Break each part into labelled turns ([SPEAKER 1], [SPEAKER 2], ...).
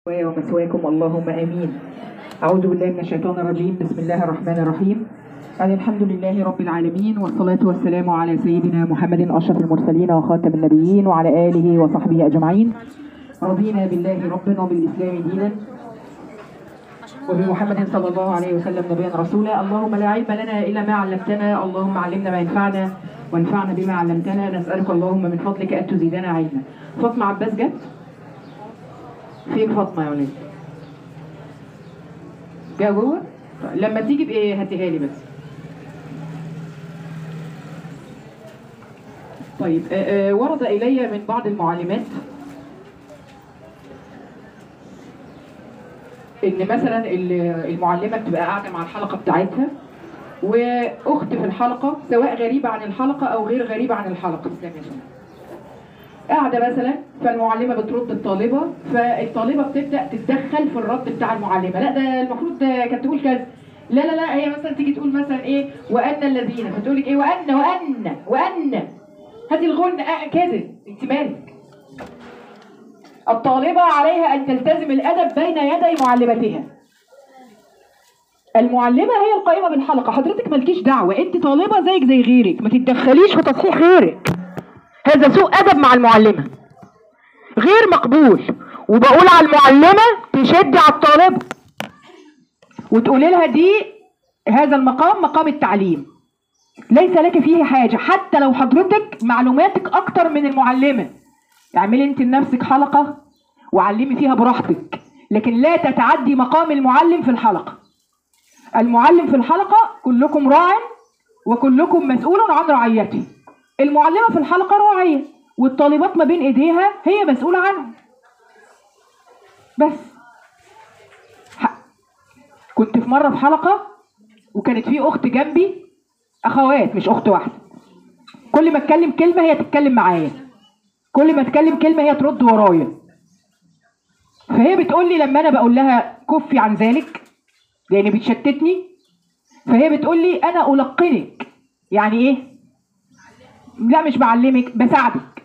[SPEAKER 1] ومثواكم اللهم امين. اعوذ بالله من الشيطان الرجيم بسم الله الرحمن الرحيم. يعني الحمد لله رب العالمين والصلاة والسلام على سيدنا محمد أشرف المرسلين وخاتم النبيين وعلى آله وصحبه أجمعين. رضينا بالله ربنا وبالإسلام دينا وبمحمد صلى الله عليه وسلم نبيا رسولا اللهم لا علم لنا إلا ما علمتنا اللهم علمنا ما ينفعنا وانفعنا بما علمتنا نسألك اللهم من فضلك أن تزيدنا علما. فاطمة عباس جت فين فاطمه يا ولاد؟ جا جوه؟ طيب، لما تيجي بايه هاتيها لي بس. طيب آه، آه، ورد الي من بعض المعلمات ان مثلا ال- المعلمه بتبقى قاعده مع الحلقه بتاعتها واخت في الحلقه سواء غريبه عن الحلقه او غير غريبه عن الحلقه تسلم يا شباب. قاعده مثلا فالمعلمه بترد الطالبه فالطالبه بتبدا تتدخل في الرد بتاع المعلمه لا ده المفروض ده كانت تقول كذا لا لا لا هي مثلا تيجي تقول مثلا ايه وان الذين فتقول لك ايه وان وان وان هذه الغن آه كده انت مالك الطالبه عليها ان تلتزم الادب بين يدي معلمتها المعلمه هي القائمه بالحلقه حضرتك مالكيش دعوه انت طالبه زيك زي غيرك ما تتدخليش في تصحيح غيرك هذا سوء ادب مع المعلمه غير مقبول وبقول على المعلمه تشد على الطالب وتقولي لها دي هذا المقام مقام التعليم ليس لك فيه حاجه حتى لو حضرتك معلوماتك اكتر من المعلمه اعملي انت لنفسك حلقه وعلمي فيها براحتك لكن لا تتعدي مقام المعلم في الحلقه المعلم في الحلقه كلكم راع وكلكم مسؤول عن رعيته المعلمة في الحلقة راعية والطالبات ما بين ايديها هي مسؤولة عنهم بس ح- كنت في مرة في حلقة وكانت في أخت جنبي أخوات مش أخت واحدة كل ما اتكلم كلمة هي تتكلم معايا كل ما اتكلم كلمة هي ترد ورايا فهي بتقول لي لما أنا بقول لها كفي عن ذلك لأن بتشتتني فهي بتقول لي أنا ألقنك يعني إيه؟ لا مش بعلمك بساعدك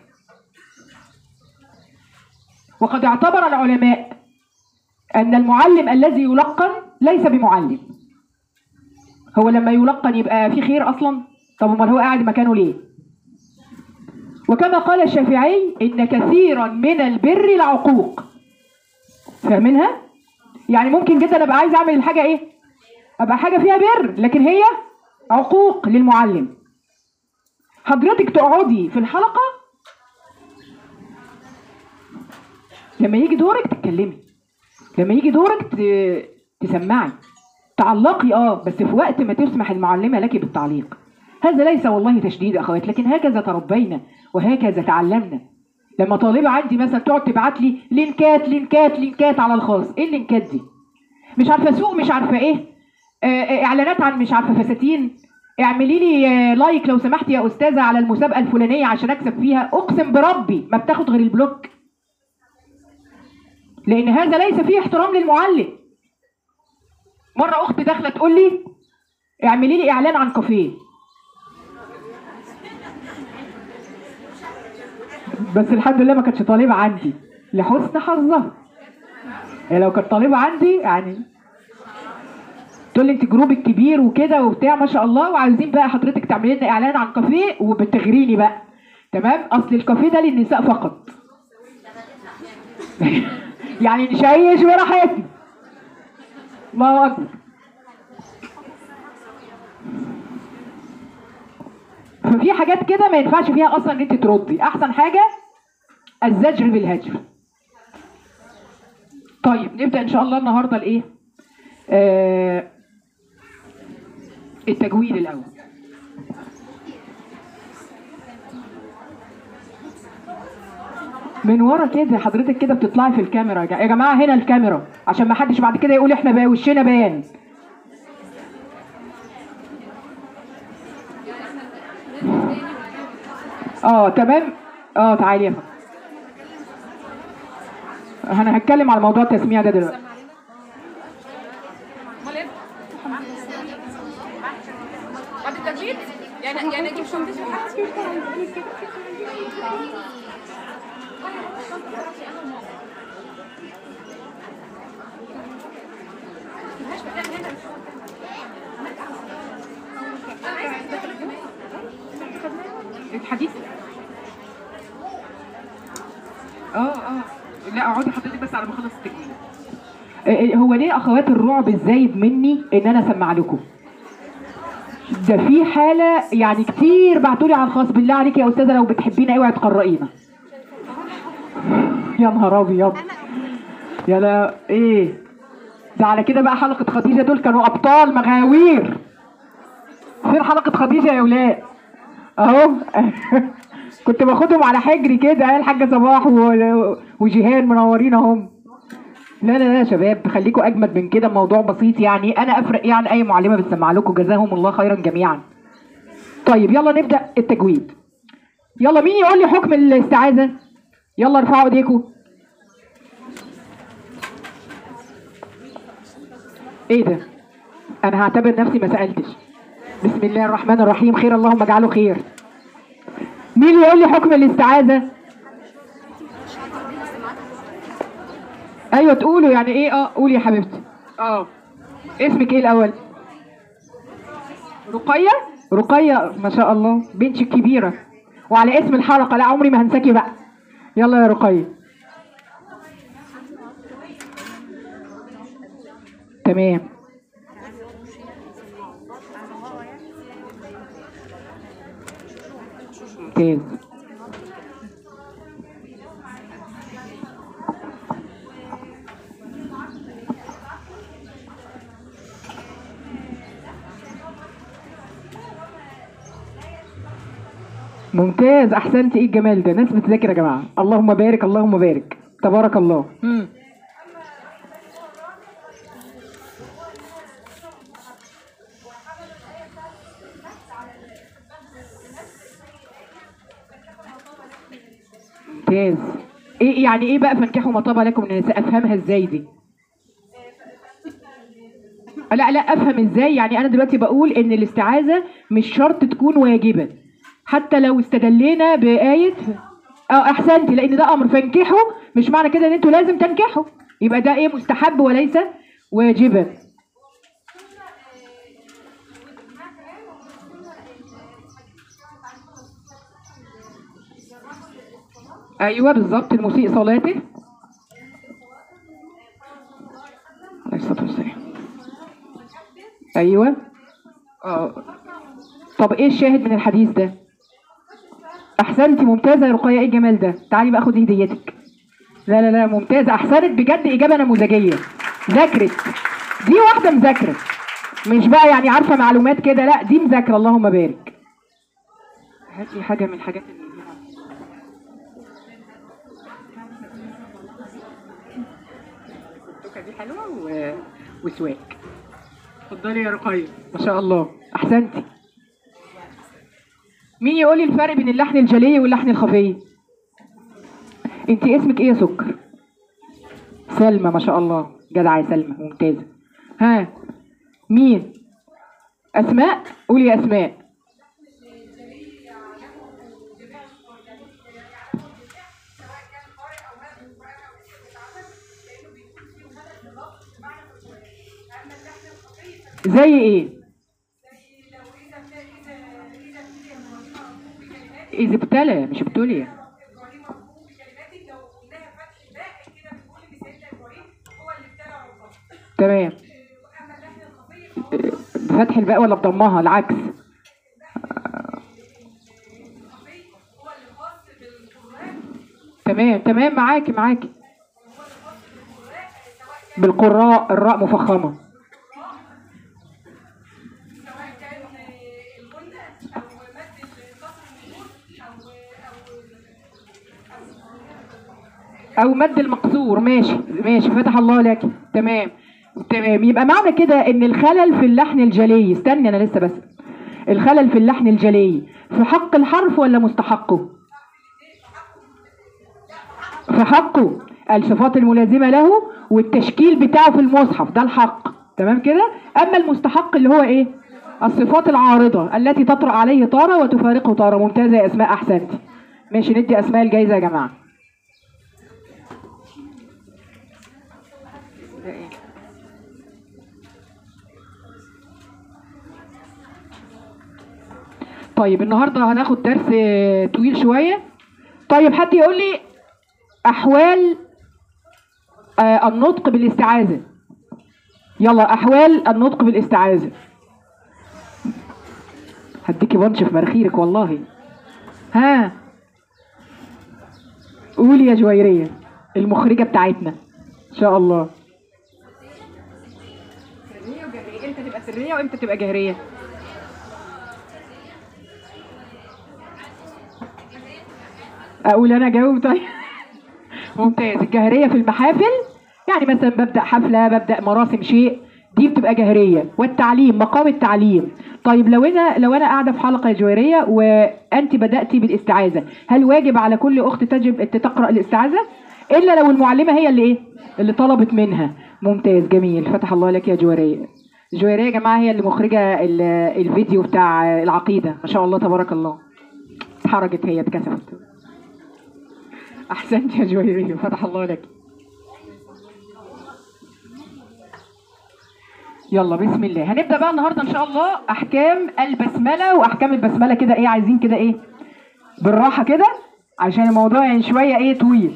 [SPEAKER 1] وقد اعتبر العلماء أن المعلم الذي يلقن ليس بمعلم هو لما يلقن يبقى في خير أصلا طب امال هو قاعد مكانه ليه وكما قال الشافعي إن كثيرا من البر العقوق فاهمينها يعني ممكن جدا ابقى عايز اعمل الحاجه ايه ابقى حاجه فيها بر لكن هي عقوق للمعلم حضرتك تقعدي في الحلقة لما يجي دورك تتكلمي لما يجي دورك ت- تسمعي تعلقي اه بس في وقت ما تسمح المعلمة لك بالتعليق هذا ليس والله تشديد يا اخوات لكن هكذا تربينا وهكذا تعلمنا لما طالبة عندي مثلا تقعد تبعت لي لينكات لينكات لينكات على الخاص ايه اللينكات دي مش عارفه سوق مش عارفه ايه آه، آه، اعلانات عن مش عارفه فساتين اعملي لي آه، لايك لو سمحتي يا استاذه على المسابقه الفلانيه عشان اكسب فيها اقسم بربي ما بتاخد غير البلوك لان هذا ليس فيه احترام للمعلم مره اختي داخله تقول لي اعملي لي اعلان عن كافيه بس الحمد لله ما كانتش طالبه عندي لحسن حظها هي لو كانت طالبه عندي يعني تقول لي انت جروبك كبير وكده وبتاع ما شاء الله وعايزين بقى حضرتك تعملي لنا اعلان عن كافيه وبتغريني بقى تمام اصل الكافيه ده للنساء فقط يعني نشيش براحتنا الله اكبر ففي حاجات كده ما ينفعش فيها اصلا ان انت تردي احسن حاجه الزجر بالهجر طيب نبدا ان شاء الله النهارده الايه آه التجويد الاول من ورا كده حضرتك كده بتطلعي في الكاميرا يا جا- يا جماعه هنا الكاميرا عشان ما حدش بعد كده يقول احنا بقى وشنا بيان اه تمام اه تعالي يا فندم انا هتكلم على موضوع التسميع ده دلوقتي
[SPEAKER 2] بعد التجويد يعني يعني اجيب شنطتي وحاجتي
[SPEAKER 1] الحديث اه اه لا اقعدي حضرتك بس على ما اخلص التجميل آه، هو ليه اخوات الرعب الزايد مني ان انا اسمع لكم ده في حاله يعني كتير بعتولي على الخاص بالله عليك يا استاذه لو بتحبينا اوعي تقرئينا يا نهار ابيض يا لا ايه ده على كده بقى حلقه خديجه دول كانوا ابطال مغاوير فين حلقه خديجه يا ولاد اهو كنت باخدهم على حجري كده يا الحاجه صباح و- وجيهان منورين اهم لا لا لا يا شباب خليكم اجمد من كده الموضوع بسيط يعني انا افرق ايه عن اي معلمه بتسمع لكم جزاهم الله خيرا جميعا طيب يلا نبدا التجويد يلا مين يقول لي حكم الاستعاذه يلا ارفعوا ايديكم ايه ده انا هعتبر نفسي ما سالتش بسم الله الرحمن الرحيم خير اللهم اجعله خير مين اللي يقول لي حكم الاستعاذه ايوه تقولوا يعني ايه اه قولي يا حبيبتي اه اسمك ايه الاول رقية رقية ما شاء الله بنتي الكبيرة وعلى اسم الحلقة لا عمري ما هنساكي بقى يلا يا رقية تمام ممتاز ممتاز احسنت ايه الجمال ده ناس بتذاكر يا جماعه اللهم بارك اللهم بارك تبارك الله مم. ممتاز ايه يعني ايه بقى فانكحوا ما طاب لكم من النساء افهمها ازاي دي لا لا افهم ازاي يعني انا دلوقتي بقول ان الاستعاذه مش شرط تكون واجبه حتى لو استدلينا بايه اه احسنتي لان ده امر فانكحوا مش معنى كده ان انتوا لازم تنكحوا يبقى ده ايه مستحب وليس واجبا ايوه بالظبط المسيء صلاته عليه الصلاه والسلام ايوه اه طب ايه الشاهد من الحديث ده احسنتي ممتازه يا رقيه ايه الجمال ده تعالي بقى خدي هديتك لا لا لا ممتازه احسنت بجد اجابه نموذجيه ذاكرت دي واحده مذاكره مش بقى يعني عارفه معلومات كده لا دي مذاكره اللهم بارك هات لي حاجه من الحاجات اللي هنا. التوكه دي حلوه و... وسواك اتفضلي يا رقية ما شاء الله احسنتي مين يقول لي الفرق بين اللحن الجلي واللحن الخفي انت اسمك ايه يا سكر سلمى ما شاء الله جدعه يا سلمى ممتازه ها مين اسماء قولي يا اسماء زي ايه اذا ابتلى مش ابتلي تمام بفتح الباء ولا بضمها العكس تمام تمام معاكي معاكي بالقراء الراء مفخمه او مد المقصور ماشي ماشي فتح الله لك تمام تمام يبقى معنى كده ان الخلل في اللحن الجلي استني انا لسه بس الخلل في اللحن الجلي في حق الحرف ولا مستحقه في حقه الصفات الملازمه له والتشكيل بتاعه في المصحف ده الحق تمام كده اما المستحق اللي هو ايه الصفات العارضه التي تطرأ عليه طاره وتفارقه طاره ممتازه يا اسماء احسنتي ماشي ندي اسماء الجايزه يا جماعه ده ايه طيب النهارده هناخد درس آه، طويل شويه طيب حد يقول لي احوال آه، النطق بالاستعاذه يلا احوال النطق بالاستعاذه هديكي بنش في مناخيرك والله ها قولي يا جويريه المخرجه بتاعتنا ان شاء الله سريه وجهريه امتى تبقى سريه وامتى تبقى جهريه اقول انا جاوب طيب ممتاز الجهريه في المحافل يعني مثلا ببدا حفله ببدا مراسم شيء دي بتبقى جهريه والتعليم مقام التعليم طيب لو انا لو انا قاعده في حلقه جويريه وانت بداتي بالاستعاذه هل واجب على كل اخت تجب أن تقرا الاستعاذه الا لو المعلمه هي اللي ايه اللي طلبت منها ممتاز جميل فتح الله لك يا جويريه جويريه يا جماعه هي اللي مخرجه ال- الفيديو بتاع العقيده ما شاء الله تبارك الله اتحرجت هي اتكسفت احسنت يا جويريه فتح الله لك يلا بسم الله هنبدا بقى النهارده ان شاء الله احكام البسمله واحكام البسمله كده ايه عايزين كده ايه بالراحه كده عشان الموضوع يعني شويه ايه طويل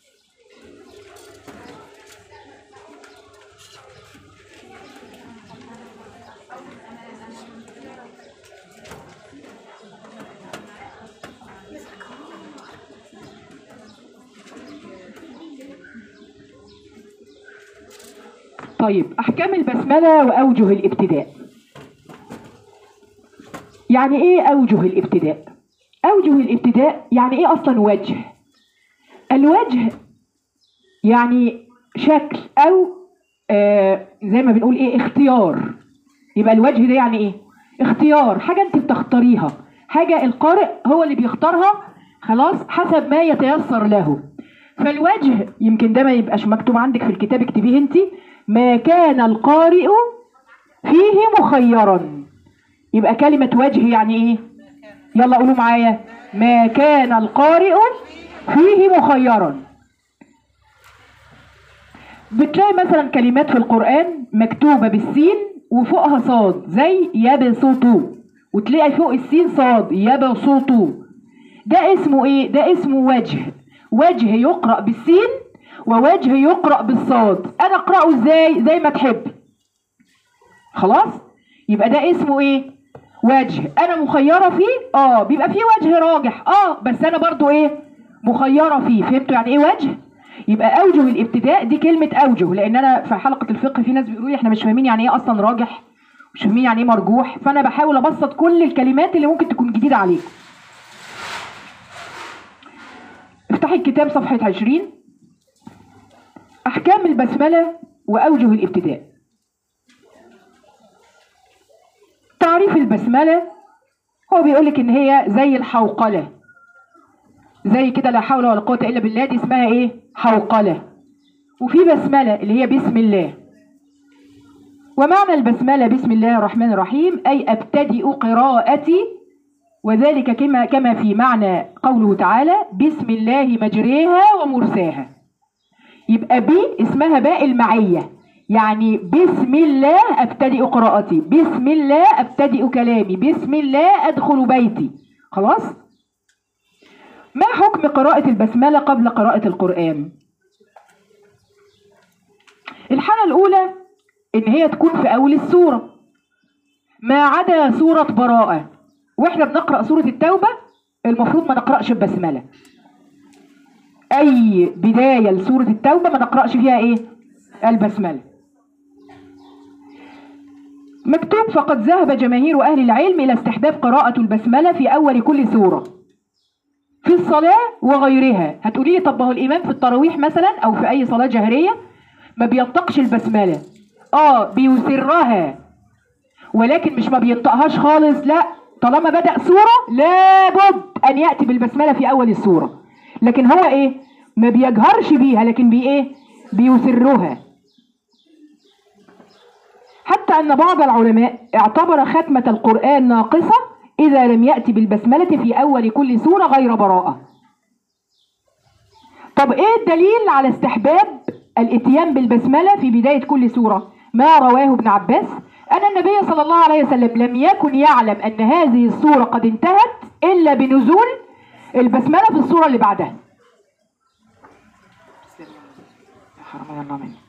[SPEAKER 1] طيب احكام البسمله واوجه الابتداء يعني ايه اوجه الابتداء اوجه الابتداء يعني ايه اصلا وجه الوجه يعني شكل او آه زي ما بنقول ايه اختيار يبقى الوجه ده يعني ايه اختيار حاجه انت بتختاريها حاجه القارئ هو اللي بيختارها خلاص حسب ما يتيسر له فالوجه يمكن ده ما يبقاش مكتوب عندك في الكتاب اكتبيه انت ما كان القارئ فيه مخيرا يبقى كلمة وجه يعني ايه يلا قولوا معايا ما كان القارئ فيه مخيرا بتلاقي مثلا كلمات في القرآن مكتوبة بالسين وفوقها صاد زي يبسطوا وتلاقي فوق السين صاد يبسطوا ده اسمه ايه ده اسمه وجه وجه يقرأ بالسين ووجه يقرأ بالصاد انا اقرأه ازاي زي ما تحب خلاص يبقى ده اسمه ايه وجه انا مخيرة فيه اه بيبقى فيه وجه راجح اه بس انا برضو ايه مخيرة فيه فهمتوا يعني ايه وجه يبقى اوجه الابتداء دي كلمة اوجه لان انا في حلقة الفقه في ناس بيقولوا لي احنا مش فاهمين يعني ايه اصلا راجح مش فاهمين يعني ايه مرجوح فانا بحاول ابسط كل الكلمات اللي ممكن تكون جديدة عليكم افتحي الكتاب صفحة 20 أحكام البسملة وأوجه الابتداء تعريف البسملة هو بيقولك إن هي زي الحوقلة زي كده لا حول ولا قوة إلا بالله دي اسمها إيه؟ حوقلة وفي بسملة اللي هي بسم الله ومعنى البسملة بسم الله الرحمن الرحيم أي أبتدئ قراءتي وذلك كما كما في معنى قوله تعالى بسم الله مجريها ومرساها يبقى بي اسمها باء المعية يعني بسم الله ابتدئ قراءتي بسم الله ابتدئ كلامي بسم الله ادخل بيتي خلاص ما حكم قراءة البسملة قبل قراءة القرآن الحالة الأولى إن هي تكون في أول السورة ما عدا سورة براءة واحنا بنقرأ سورة التوبة المفروض ما نقرأش البسملة أي بداية لسورة التوبة ما نقرأش فيها إيه؟ البسملة مكتوب فقد ذهب جماهير أهل العلم إلى استحباب قراءة البسملة في أول كل سورة في الصلاة وغيرها هتقولي لي طب ما هو الإمام في التراويح مثلا أو في أي صلاة جهرية ما بينطقش البسملة آه بيسرها ولكن مش ما بينطقهاش خالص لا طالما بدأ سورة لابد أن يأتي بالبسملة في أول السورة لكن هو إيه ما بيجهرش بيها لكن بي إيه بيسرها حتى أن بعض العلماء اعتبر ختمة القرآن ناقصة إذا لم يأتي بالبسملة في أول كل سورة غير براءة طب إيه الدليل على استحباب الاتيان بالبسملة في بداية كل سورة ما رواه ابن عباس أن النبي صلى الله عليه وسلم لم يكن يعلم أن هذه السورة قد انتهت إلا بنزول البسملة في السورة اللي بعدها يا حرام الله منك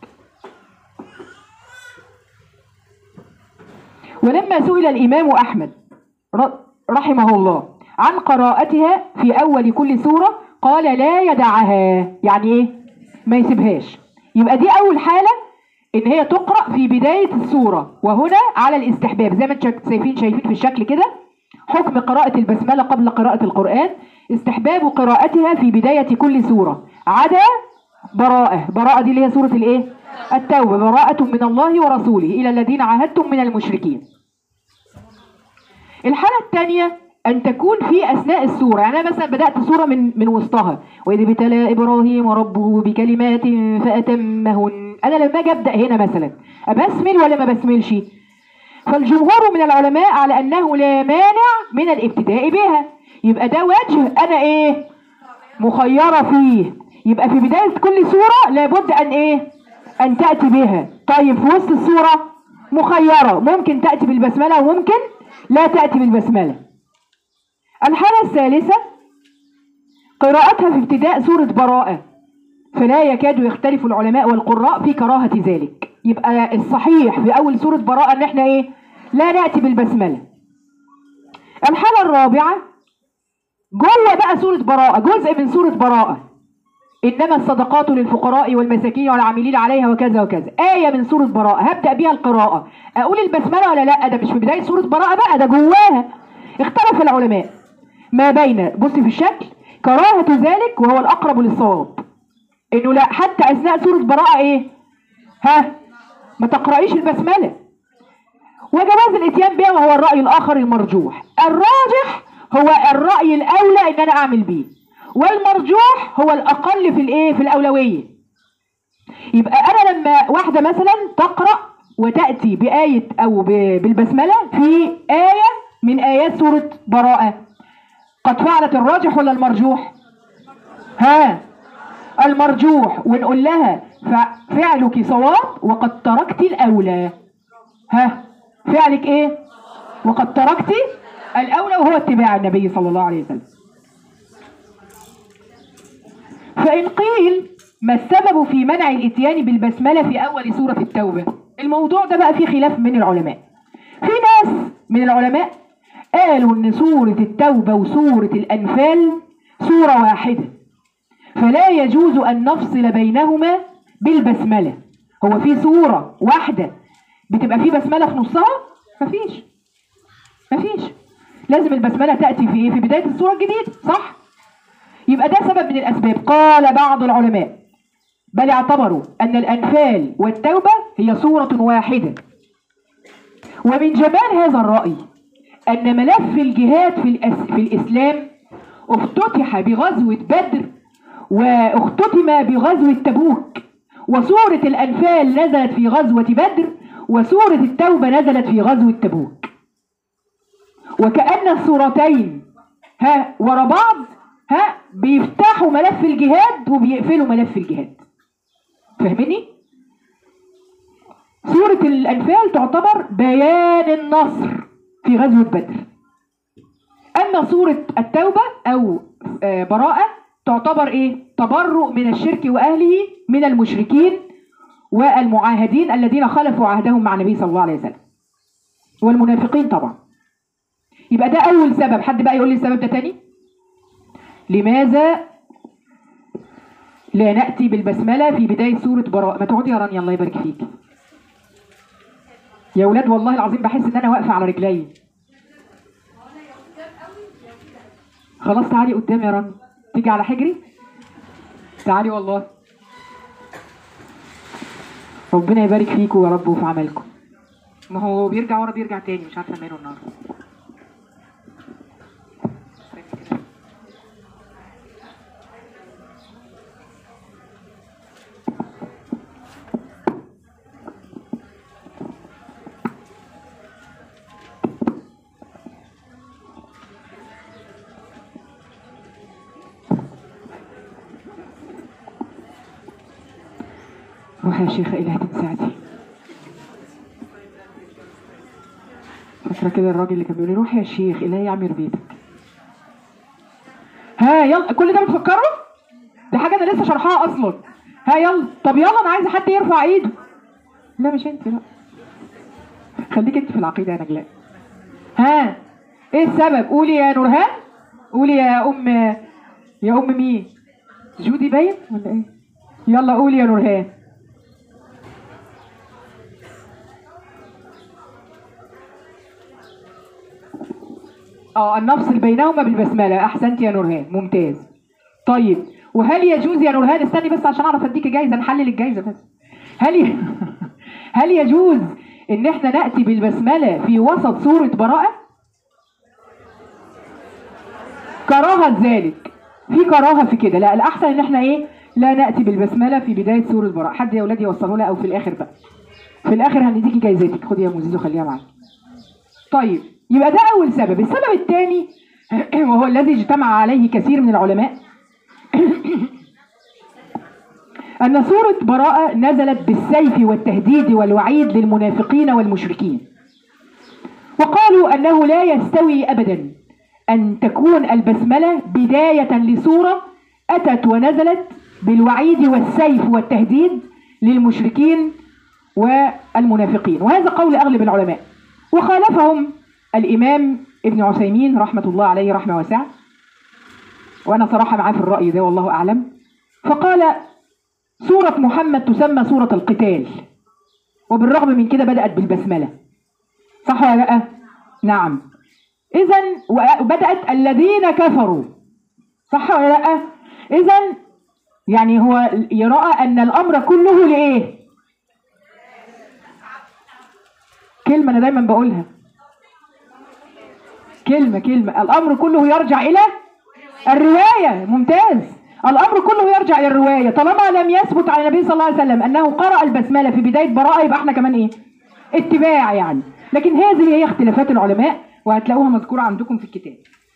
[SPEAKER 1] ولما سئل الإمام أحمد ر- رحمه الله عن قراءتها في أول كل سورة قال لا يدعها يعني إيه؟ ما يسيبهاش يبقى دي أول حالة إن هي تقرأ في بداية السورة وهنا على الاستحباب زي ما انتم شايفين شايفين في الشكل كده حكم قراءة البسملة قبل قراءة القرآن استحباب قراءتها في بداية كل سورة عدا براءة براءة دي اللي هي سورة الإيه؟ التوبة براءة من الله ورسوله إلى الذين عاهدتم من المشركين الحالة الثانية أن تكون في أثناء السورة يعني أنا مثلا بدأت سورة من من وسطها وإذ ابتلى إبراهيم ربه بكلمات فأتمهن أنا لما أجي أبدأ هنا مثلا أبسمل ولا ما بسملش فالجمهور من العلماء على أنه لا مانع من الابتداء بها يبقى ده وجه أنا إيه مخيرة فيه يبقى في بداية كل سورة لابد أن إيه أن تأتي بها طيب في وسط السورة مخيرة ممكن تأتي بالبسملة وممكن لا تأتي بالبسملة الحالة الثالثة قراءتها في ابتداء سورة براءة فلا يكاد يختلف العلماء والقراء في كراهة ذلك يبقى الصحيح في أول سورة براءة إن إحنا إيه لا نأتي بالبسملة الحالة الرابعة جوه بقى سورة براءة جزء من سورة براءة إنما الصدقات للفقراء والمساكين والعاملين عليها وكذا وكذا آية من سورة براءة هبدأ بيها القراءة أقول البسملة ولا لا ده مش في بداية سورة براءة بقى ده جواها اختلف العلماء ما بين بصي في الشكل كراهة ذلك وهو الأقرب للصواب إنه لا حتى أثناء سورة براءة إيه ها ما تقرأيش البسملة وجواز الاتيان بها وهو الرأي الآخر المرجوح الراجح هو الرأي الأولى إن أنا أعمل بيه والمرجوح هو الأقل في الإيه في الأولوية يبقى أنا لما واحدة مثلا تقرأ وتأتي بآية أو ب- بالبسملة في آية من آيات سورة براءة قد فعلت الراجح ولا المرجوح ها المرجوح ونقول لها ف- فعلك صواب وقد تركت الأولى ها فعلك ايه وقد تركت الاولى وهو اتباع النبي صلى الله عليه وسلم فان قيل ما السبب في منع الاتيان بالبسمله في اول سوره التوبه الموضوع ده بقى فيه خلاف من العلماء في ناس من العلماء قالوا ان سوره التوبه وسوره الانفال سوره واحده فلا يجوز أن نفصل بينهما بالبسملة هو في سورة واحدة بتبقى في بسملة في نصها مفيش مفيش لازم البسملة تأتي في إيه؟ في بداية السورة الجديدة صح يبقى ده سبب من الأسباب قال بعض العلماء بل اعتبروا أن الأنفال والتوبة هي سورة واحدة ومن جمال هذا الرأي أن ملف الجهاد في, الأس... في الإسلام افتتح بغزوة بدر واختتم بغزوة تبوك وسورة الأنفال نزلت في غزوة بدر وسورة التوبة نزلت في غزوة تبوك وكأن السورتين ها ورا بعض ها بيفتحوا ملف الجهاد وبيقفلوا ملف الجهاد فاهمني؟ سورة الأنفال تعتبر بيان النصر في غزوة بدر أما سورة التوبة أو آه، براءة تعتبر إيه؟ تبرؤ من الشرك وأهله من المشركين والمعاهدين الذين خلفوا عهدهم مع النبي صلى الله عليه وسلم والمنافقين طبعا يبقى ده أول سبب حد بقى يقول لي السبب ده تاني لماذا لا نأتي بالبسملة في بداية سورة براءة ما تقعدي يا رانيا الله يبارك فيك يا ولاد والله العظيم بحس ان انا واقفه على رجلي خلاص تعالي قدام يا رنا تيجي على حجري تعالي والله ربنا يبارك فيكم يا رب وفي عملكم ما هو بيرجع ورا بيرجع تاني مش عارفه ماله النهارده روح يا شيخة إلهي تنساعدي فاكرة كده الراجل اللي كان بيقول لي روح يا شيخ إلهي يعمر بيتك ها يلا كل ده بتفكروا؟ دي حاجة أنا لسه شرحها أصلا ها يلا طب يلا أنا عايزة حد يرفع إيده لا مش أنت لا خليك أنت في العقيدة يا نجلاء ها إيه السبب؟ قولي يا نورهان قولي يا أم يا أم مين؟ جودي باين ولا إيه؟ يلا قولي يا نورهان اه أن نفصل بينهما بالبسملة أحسنت يا نورهان ممتاز طيب وهل يجوز يا نورهان استني بس عشان أعرف أديك جايزة نحلل الجايزة بس هل ي... هل يجوز إن إحنا نأتي بالبسملة في وسط سورة براءة؟ كراهة ذلك في كراهة في كده لا الأحسن إن إحنا إيه لا نأتي بالبسملة في بداية سورة براءة حد يا أولاد يوصلوا لها أو في الآخر بقى في الآخر هنديكي جايزتك خدي يا مزيزو خليها معاك طيب يبقى ده أول سبب السبب الثاني وهو الذي اجتمع عليه كثير من العلماء أن سورة براءة نزلت بالسيف والتهديد والوعيد للمنافقين والمشركين وقالوا أنه لا يستوي أبدا أن تكون البسملة بداية لسورة أتت ونزلت بالوعيد والسيف والتهديد للمشركين والمنافقين وهذا قول أغلب العلماء وخالفهم الإمام ابن عثيمين رحمة الله عليه رحمة واسعة وأنا صراحة معاه في الرأي ده والله أعلم فقال سورة محمد تسمى سورة القتال وبالرغم من كده بدأت بالبسملة صح ولا لا؟ نعم إذا وبدأت الذين كفروا صح ولا لا؟ إذا يعني هو يرى أن الأمر كله لإيه؟ كلمة أنا دايما بقولها كلمة كلمة الأمر كله يرجع إلى الرواية ممتاز الأمر كله يرجع إلى الرواية طالما لم يثبت على النبي صلى الله عليه وسلم أنه قرأ البسملة في بداية براءة يبقى احنا كمان إيه اتباع يعني لكن هذه هي اختلافات العلماء وهتلاقوها مذكورة عندكم في الكتاب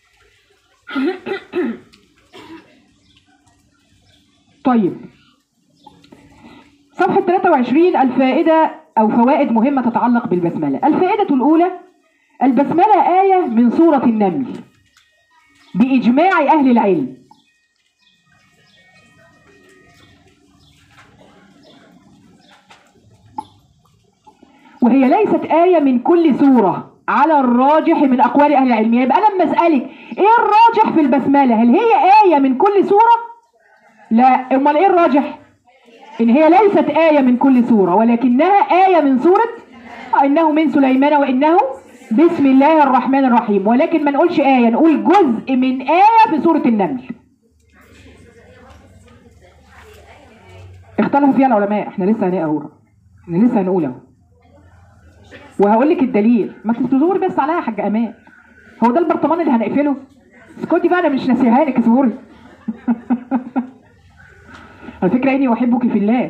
[SPEAKER 1] طيب صفحة 23 الفائدة أو فوائد مهمة تتعلق بالبسملة الفائدة الأولى البسملة آية من سورة النمل بإجماع أهل العلم وهي ليست آية من كل سورة على الراجح من أقوال أهل العلم يبقى أنا لما أسألك إيه الراجح في البسملة هل هي آية من كل سورة لا أمال إيه الراجح إن هي ليست آية من كل سورة ولكنها آية من سورة إنه من سليمان وإنه بسم الله الرحمن الرحيم ولكن ما نقولش آية نقول جزء من آية في سورة النمل اختلفوا فيها العلماء احنا لسه هنقرا احنا لسه هنقول اهو وهقول لك الدليل ما تصبري بس عليا يا حاج امان هو ده البرطمان اللي هنقفله اسكتي بقى انا مش ناسيها لك اصبري على فكره اني احبك في الله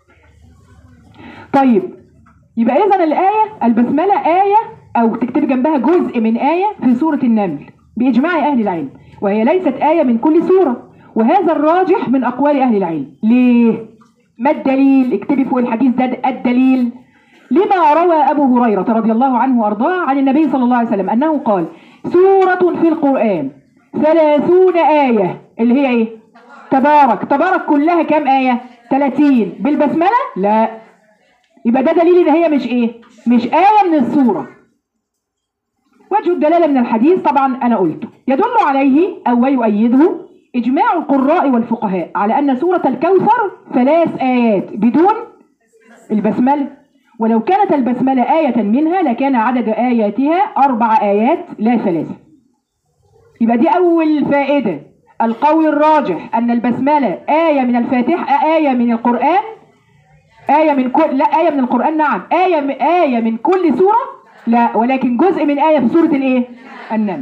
[SPEAKER 1] طيب يبقى اذا الايه البسمله ايه او تكتبي جنبها جزء من ايه في سوره النمل باجماع اهل العلم وهي ليست ايه من كل سوره وهذا الراجح من اقوال اهل العلم ليه ما الدليل اكتبي فوق الحديث ده الدليل لما روى أبو هريرة رضي الله عنه وأرضاه عن النبي صلى الله عليه وسلم أنه قال سورة في القرآن ثلاثون آية اللي هي إيه تبارك تبارك كلها كام آية 30 بالبسملة لا يبقى ده دليل إن هي مش إيه مش آية من السورة وجه الدلالة من الحديث طبعا أنا قلته يدل عليه أو ويؤيده إجماع القراء والفقهاء على أن سورة الكوثر ثلاث آيات بدون البسملة ولو كانت البسملة آية منها لكان عدد آياتها أربع آيات لا ثلاثة يبقى دي أول فائدة القول الراجح أن البسملة آية من الفاتحة آية من القرآن آية من كل لا آية من القرآن نعم آية م... آية من كل سورة لا ولكن جزء من آية في سورة الإيه؟ النمل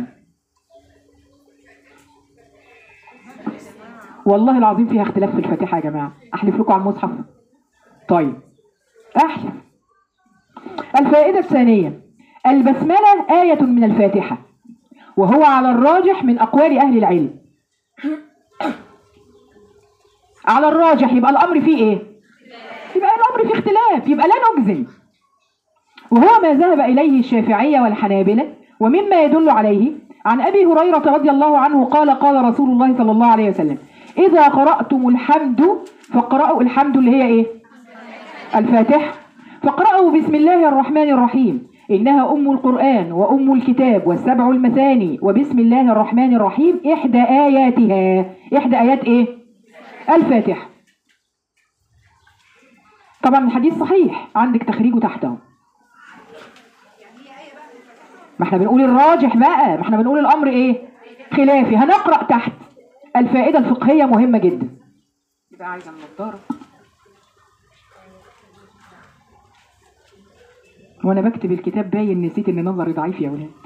[SPEAKER 1] والله العظيم فيها اختلاف في الفاتحة يا جماعة أحلف لكم على المصحف طيب أحلف الفائدة الثانية البسملة آية من الفاتحة وهو على الراجح من أقوال أهل العلم على الراجح يبقى الأمر فيه إيه؟ يبقى الأمر فيه اختلاف يبقى لا نجزم وهو ما ذهب إليه الشافعية والحنابلة ومما يدل عليه عن أبي هريرة رضي الله عنه قال قال رسول الله صلى الله عليه وسلم إذا قرأتم الحمد فاقرأوا الحمد اللي هي إيه الفاتحة فاقرأوا بسم الله الرحمن الرحيم إنها أم القرآن وأم الكتاب والسبع المثاني وبسم الله الرحمن الرحيم إحدى آياتها إحدى آيات إيه الفاتحة طبعا الحديث صحيح عندك تخريجه تحته ما احنا بنقول الراجح بقى ما احنا بنقول الامر ايه خلافي هنقرا تحت الفائده الفقهيه مهمه جدا يبقى عايزه النضاره وانا بكتب الكتاب باين نسيت ان نظري ضعيف يا ولاد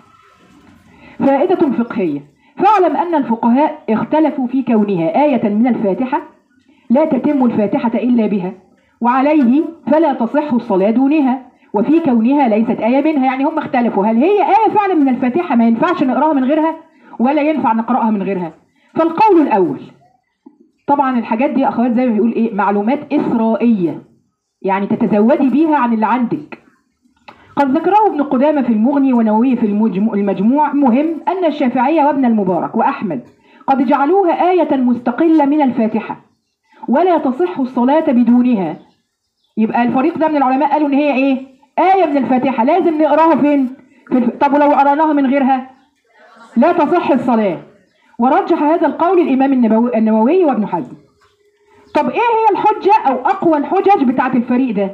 [SPEAKER 1] فائده فقهيه فاعلم ان الفقهاء اختلفوا في كونها ايه من الفاتحه لا تتم الفاتحه الا بها وعليه فلا تصح الصلاه دونها وفي كونها ليست آية منها يعني هم اختلفوا هل هي آية فعلا من الفاتحة ما ينفعش نقراها من غيرها ولا ينفع نقرأها من غيرها فالقول الأول طبعا الحاجات دي أخوات زي ما بيقول إيه معلومات إسرائية يعني تتزودي بيها عن اللي عندك قد ذكره ابن قدامة في المغني ونووي في المجموع, المجموع مهم أن الشافعية وابن المبارك وأحمد قد جعلوها آية مستقلة من الفاتحة ولا تصح الصلاة بدونها يبقى الفريق ده من العلماء قالوا ان هي ايه آية من الفاتحة لازم نقراها فين في الف... طب ولو قرأناها من غيرها لا تصح الصلاة ورجح هذا القول الإمام النبوي, النووي وابن حزم طب ايه هي الحجة او اقوى الحجج بتاعت الفريق ده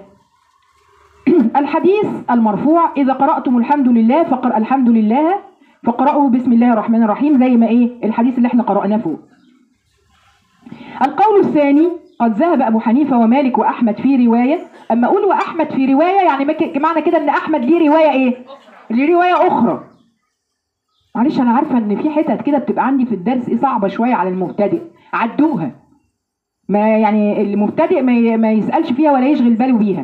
[SPEAKER 1] الحديث المرفوع اذا قرأتم الحمد لله فقر الحمد لله فقرأوا بسم الله الرحمن الرحيم زي ما ايه الحديث اللي احنا قرأناه فوق القول الثاني قد ذهب أبو حنيفة ومالك وأحمد في رواية أما أقول وأحمد في رواية يعني مك- معنى كده إن أحمد ليه رواية إيه؟ ليه رواية أخرى معلش أنا عارفة إن في حتت كده بتبقى عندي في الدرس إيه صعبة شوية على المبتدئ عدوها ما يعني المبتدئ ما ي- ما يسألش فيها ولا يشغل باله بيها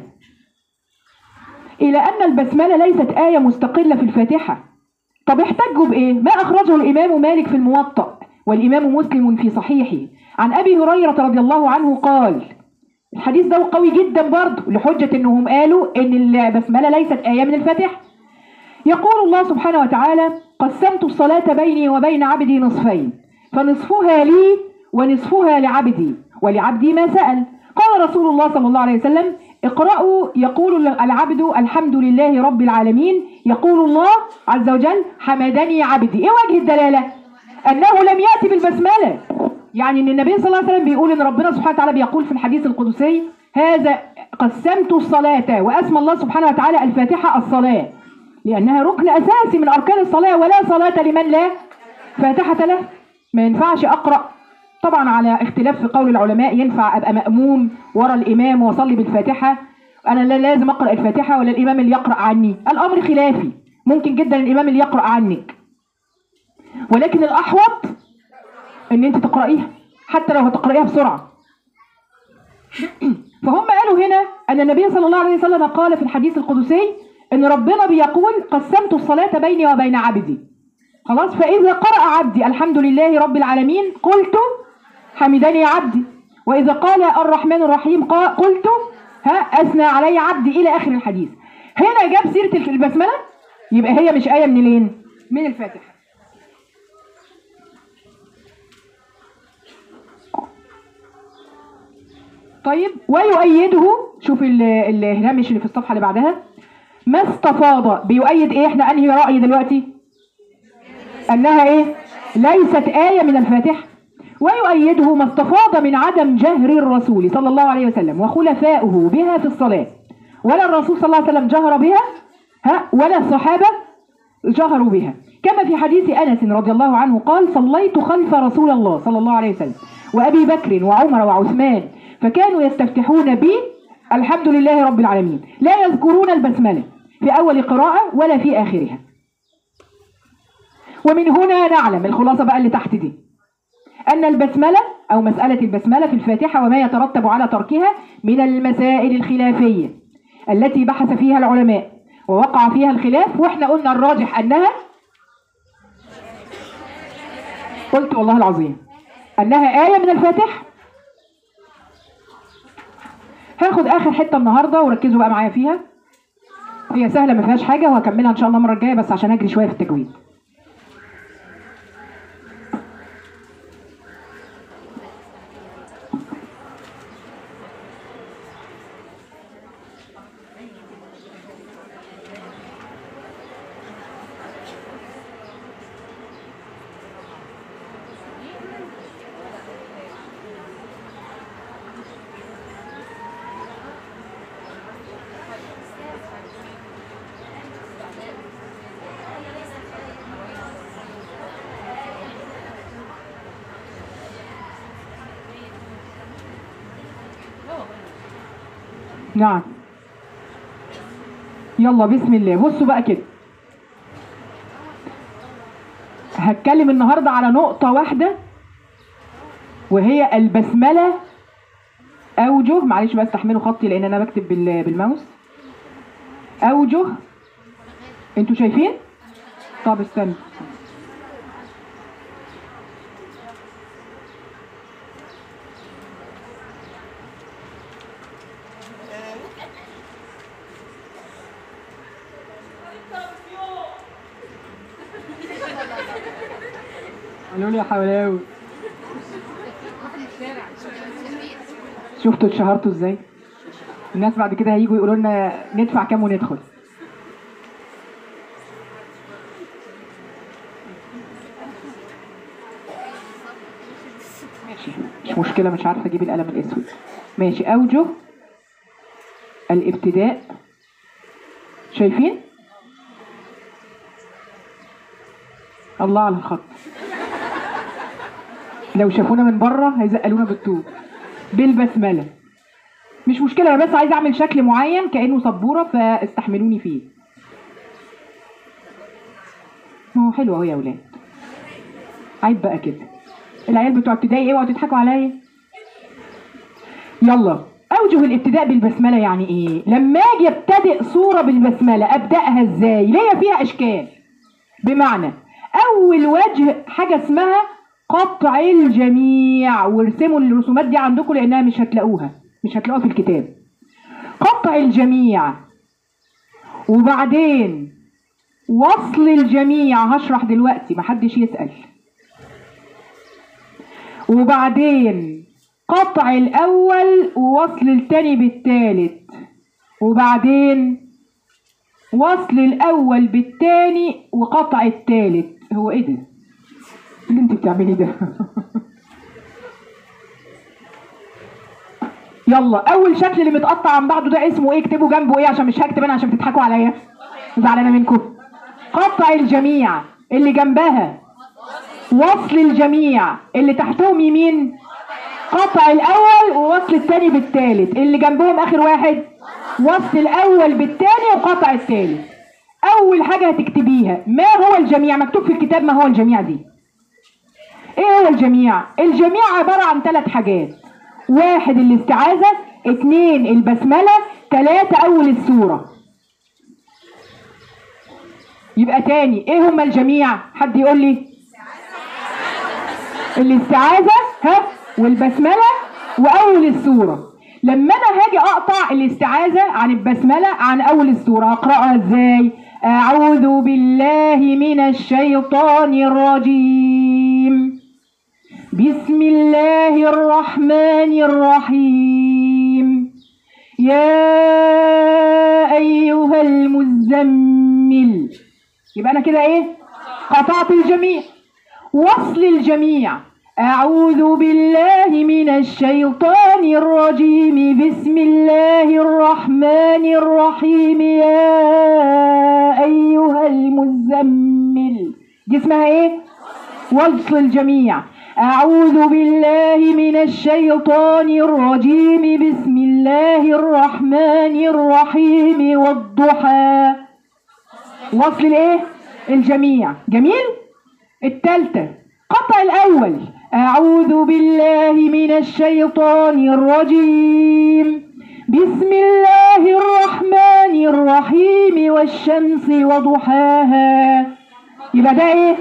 [SPEAKER 1] إلى أن البسملة ليست آية مستقلة في الفاتحة طب احتجوا بإيه؟ ما أخرجه الإمام مالك في الموطأ والإمام مسلم في صحيحه عن أبي هريرة رضي الله عنه قال الحديث ده قوي جدا برضه لحجة إنهم قالوا إن البسملة ليست آية من الفاتحة يقول الله سبحانه وتعالى قسمت الصلاة بيني وبين عبدي نصفين فنصفها لي ونصفها لعبدي ولعبدي ما سأل قال رسول الله صلى الله عليه وسلم اقرأوا يقول العبد الحمد لله رب العالمين يقول الله عز وجل حمدني عبدي ايه وجه الدلالة انه لم يأتي بالبسملة يعني ان النبي صلى الله عليه وسلم بيقول ان ربنا سبحانه وتعالى بيقول في الحديث القدسي هذا قسمت الصلاة واسمى الله سبحانه وتعالى الفاتحة الصلاة لأنها ركن أساسي من أركان الصلاة ولا صلاة لمن لا فاتحة له ما ينفعش أقرأ طبعا على اختلاف في قول العلماء ينفع أبقى مأموم ورا الإمام وأصلي بالفاتحة أنا لا لازم أقرأ الفاتحة ولا الإمام اللي يقرأ عني الأمر خلافي ممكن جدا الإمام اللي يقرأ عنك ولكن الأحوط إن أنت تقرأيها حتى لو هتقرأيها بسرعة فهم قالوا هنا أن النبي صلى الله عليه وسلم قال في الحديث القدسي ان ربنا بيقول قسمت الصلاة بيني وبين عبدي خلاص فإذا قرأ عبدي الحمد لله رب العالمين قلت حمدني عبدي وإذا قال الرحمن الرحيم قا- قلت ها أثنى علي عبدي إلى آخر الحديث هنا جاب سيرة البسملة يبقى هي مش آية منين من الفاتحة طيب ويؤيده شوف ال- الهامش اللي في الصفحة اللي بعدها ما استفاض بيؤيد ايه احنا انهي رأي دلوقتي انها ايه ليست آية من الفاتحة ويؤيده ما استفاض من عدم جهر الرسول صلى الله عليه وسلم وخلفائه بها في الصلاة ولا الرسول صلى الله عليه وسلم جهر بها ها ولا الصحابة جهروا بها كما في حديث أنس رضي الله عنه قال صليت خلف رسول الله صلى الله عليه وسلم وأبي بكر وعمر وعثمان فكانوا يستفتحون بي الحمد لله رب العالمين لا يذكرون البسملة في أول قراءة ولا في آخرها ومن هنا نعلم الخلاصة بقى اللي تحت دي أن البسملة أو مسألة البسملة في الفاتحة وما يترتب على تركها من المسائل الخلافية التي بحث فيها العلماء ووقع فيها الخلاف واحنا قلنا الراجح أنها قلت والله العظيم أنها آية من الفاتحة هاخد آخر حتة النهاردة وركزوا بقى معايا فيها هي سهله ما فيهاش حاجه وهكملها ان شاء الله المره الجايه بس عشان اجري شويه في التجويد نعم يلا بسم الله بصوا بقى كده هتكلم النهارده على نقطة واحدة وهي البسملة أوجه معلش بس تحملوا خطي لأن أنا بكتب بال- بالماوس أوجه أنتوا شايفين؟ طب استنى قالوا لي يا حولاوي شفتوا اتشهرتوا ازاي؟ الناس بعد كده هيجوا يقولوا لنا ندفع كام وندخل ماشي مش مشكلة مش عارفة اجيب القلم الاسود ماشي اوجه الابتداء شايفين؟ الله على الخط لو شافونا من بره هيزقلونا بالطوب بالبسمله مش مشكله انا بس عايزه اعمل شكل معين كانه سبوره فاستحملوني فيه ما هو حلو اهو يا اولاد عيب بقى كده العيال بتوع ابتدائي اوعوا تضحكوا عليا يلا اوجه الابتداء بالبسمله يعني ايه لما اجي ابتدئ صوره بالبسمله ابداها ازاي ليا فيها اشكال بمعنى اول وجه حاجه اسمها قطع الجميع وارسموا الرسومات دي عندكم لانها مش هتلاقوها مش هتلاقوها في الكتاب قطع الجميع وبعدين وصل الجميع هشرح دلوقتي محدش يسأل وبعدين قطع الأول ووصل التاني بالتالت وبعدين وصل الأول بالتاني وقطع التالت هو ايه ده؟ اللي انت بتعمليه ده يلا اول شكل اللي متقطع عن بعضه ده اسمه ايه اكتبوا جنبه ايه عشان مش هكتب انا عشان بتضحكوا عليا زعلانه منكم قطع الجميع اللي جنبها وصل الجميع اللي تحتهم يمين قطع الاول ووصل الثاني بالثالث اللي جنبهم اخر واحد وصل الاول بالثاني وقطع الثالث اول حاجه هتكتبيها ما هو الجميع مكتوب في الكتاب ما هو الجميع دي ايه هو الجميع الجميع عباره عن ثلاث حاجات واحد الاستعاذه اتنين البسمله ثلاثه اول السوره يبقى تاني ايه هما الجميع حد يقول لي الاستعاذة ها والبسملة وأول السورة لما أنا هاجي أقطع الاستعاذة عن البسملة عن أول السورة أقرأها إزاي؟ أعوذ بالله من الشيطان الرجيم بسم الله الرحمن الرحيم يا أيها المزمل يبقى أنا كده إيه؟ قطعت الجميع وصل الجميع أعوذ بالله من الشيطان الرجيم بسم الله الرحمن الرحيم يا أيها المزمل دي اسمها إيه؟ وصل الجميع أعوذ بالله من الشيطان الرجيم بسم الله الرحمن الرحيم والضحى وصل الايه الجميع جميل التالتة قطع الأول أعوذ بالله من الشيطان الرجيم بسم الله الرحمن الرحيم والشمس وضحاها يبقى ده ايه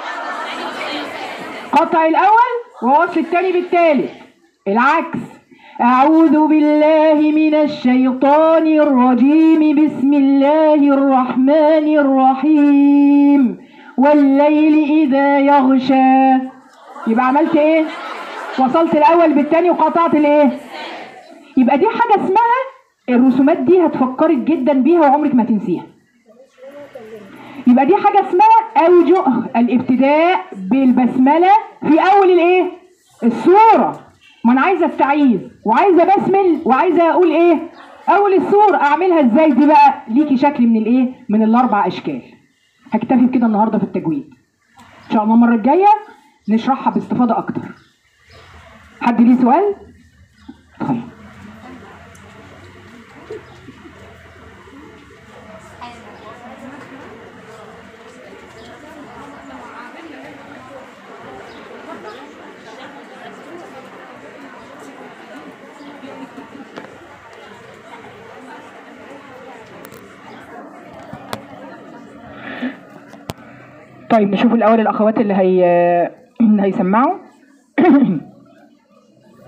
[SPEAKER 1] قطع الأول ووصل التاني بالتالت العكس أعوذ بالله من الشيطان الرجيم بسم الله الرحمن الرحيم والليل إذا يغشى يبقى عملت إيه؟ وصلت الأول بالتاني وقطعت الإيه؟ يبقى دي حاجة اسمها الرسومات دي هتفكرك جدا بيها وعمرك ما تنسيها يبقى دي حاجة اسمها أوجه الابتداء بالبسملة في أول الإيه؟ السورة ما أنا عايزة التعييذ وعايزة بسمل وعايزة أقول إيه؟ أول السورة أعملها إزاي دي بقى؟ ليكي شكل من الإيه؟ من الأربع أشكال هكتفي بكده النهاردة في التجويد إن شاء الله المرة الجاية نشرحها باستفاضة أكتر حد ليه سؤال؟ طيب طيب نشوف الأول الأخوات اللي هي اللي هيسمعوا